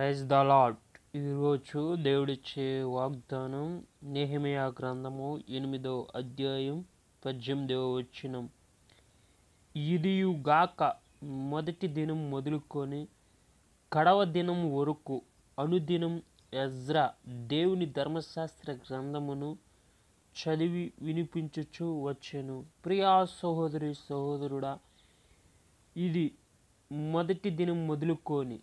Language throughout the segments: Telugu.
ప్రైజ్ ద లాడ్ ఈరోజు దేవుడిచ్చే వాగ్దానం నెహమియా గ్రంథము ఎనిమిదో అధ్యాయం పద్దెనిమిదవ వచ్చినం ఇదియుగాక మొదటి దినం మొదలుకొని కడవ దినం వరకు అనుదినం ఎజ్రా దేవుని ధర్మశాస్త్ర గ్రంథమును చదివి వినిపించుచు వచ్చెను ప్రియా సహోదరి సహోదరుడా ఇది మొదటి దినం మొదలుకొని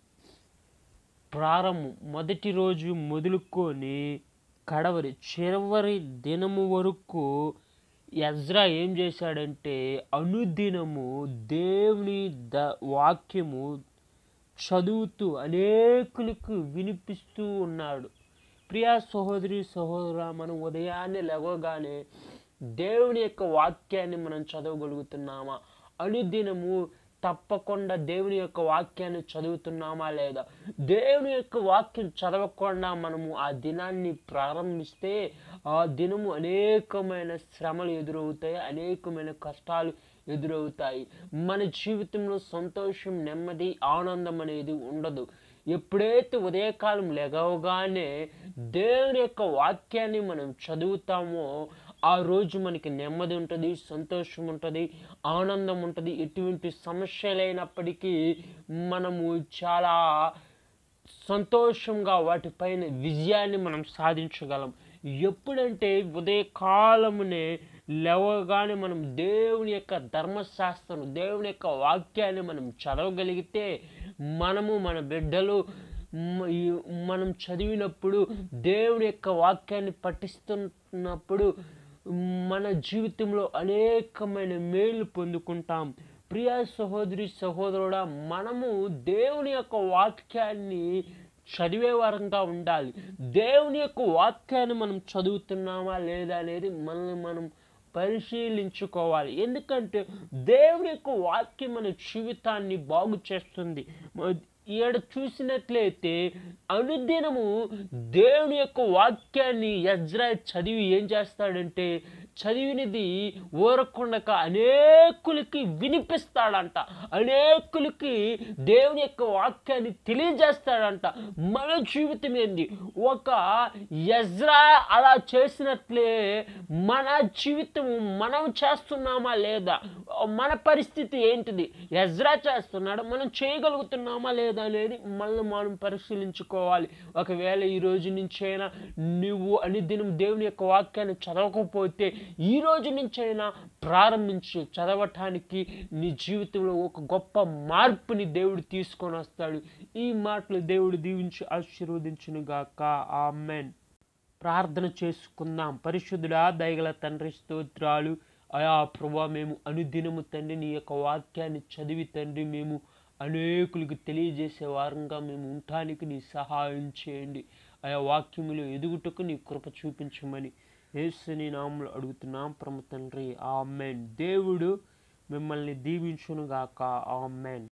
ప్రారంభం మొదటి రోజు మొదలుకొని కడవరి చివరి దినము వరకు ఎజ్రా ఏం చేశాడంటే అనుదినము దేవుని ద వాక్యము చదువుతూ అనేకులకు వినిపిస్తూ ఉన్నాడు ప్రియా సహోదరి సహోదర మనం ఉదయాన్నే లేవగానే దేవుని యొక్క వాక్యాన్ని మనం చదవగలుగుతున్నామా అనుదినము తప్పకుండా దేవుని యొక్క వాక్యాన్ని చదువుతున్నామా లేదా దేవుని యొక్క వాక్యం చదవకుండా మనము ఆ దినాన్ని ప్రారంభిస్తే ఆ దినము అనేకమైన శ్రమలు ఎదురవుతాయి అనేకమైన కష్టాలు ఎదురవుతాయి మన జీవితంలో సంతోషం నెమ్మది ఆనందం అనేది ఉండదు ఎప్పుడైతే ఉదయకాలం లెగవగానే దేవుని యొక్క వాక్యాన్ని మనం చదువుతామో ఆ రోజు మనకి నెమ్మది ఉంటుంది సంతోషం ఉంటుంది ఆనందం ఉంటుంది ఎటువంటి సమస్యలైనప్పటికీ మనము చాలా సంతోషంగా వాటిపైన విజయాన్ని మనం సాధించగలం ఎప్పుడంటే ఉదయకాలమునే లేవగానే మనం దేవుని యొక్క ధర్మశాస్త్రం దేవుని యొక్క వాక్యాన్ని మనం చదవగలిగితే మనము మన బిడ్డలు మ- ఈ- మనం చదివినప్పుడు దేవుని యొక్క వాక్యాన్ని పఠిస్తున్నప్పుడు మన జీవితంలో అనేకమైన మేలు పొందుకుంటాం ప్రియ సహోదరి సహోదరుడా మనము దేవుని యొక్క వాక్యాన్ని చదివే వారంగా ఉండాలి దేవుని యొక్క వాక్యాన్ని మనం చదువుతున్నామా లేదా అనేది మనల్ని మనం పరిశీలించుకోవాలి ఎందుకంటే దేవుని యొక్క వాక్యం మన జీవితాన్ని బాగు చేస్తుంది మ- ఈడ చూసినట్లయితే అనుదినము దేవుని యొక్క వాక్యాన్ని యజ్రా చదివి ఏం చేస్తాడంటే చదివినది ఊరకుండక అనేకులకి వినిపిస్తాడంట అనేకులకి దేవుని యొక్క వాక్యాన్ని తెలియజేస్తాడంట మన జీవితం ఏంది ఒక యజ్రా అలా చేసినట్లే మన జీవితం మనం చేస్తున్నామా లేదా మన పరిస్థితి ఏంటిది యజ్రా చేస్తున్నాడు మనం చేయగలుగుతున్నామా లేదా అనేది మనల్ని మనం పరిశీలించుకోవాలి ఒకవేళ ఈ రోజు నుంచైనా నువ్వు అనుదినం దేవుని యొక్క వాక్యాన్ని చదవకపోతే ఈ రోజు నుంచైనా ప్రారంభించు చదవటానికి నీ జీవితంలో ఒక గొప్ప మార్పుని దేవుడు తీసుకొని వస్తాడు ఈ మాటలు దేవుడు దీవించి ఆశీర్వదించును గాక ఆమెన్ ప్రార్థన చేసుకుందాం పరిశుద్ధుడా దయగల తండ్రి స్తోత్రాలు అయా ప్రభా మేము అనుదినము తండ్రి నీ యొక్క వాక్యాన్ని చదివి తండ్రి మేము అనేకులకు తెలియజేసే వారంగా మేము ఉండటానికి నీ సహాయం చేయండి ఆయా వాక్యములు ఎదుగుటకు నీ కృప చూపించమని యేసుని నామములు అడుగుతున్నాం ప్రమ తండ్రి ఆమెన్ దేవుడు మిమ్మల్ని దీవించునుగాక ఆమెన్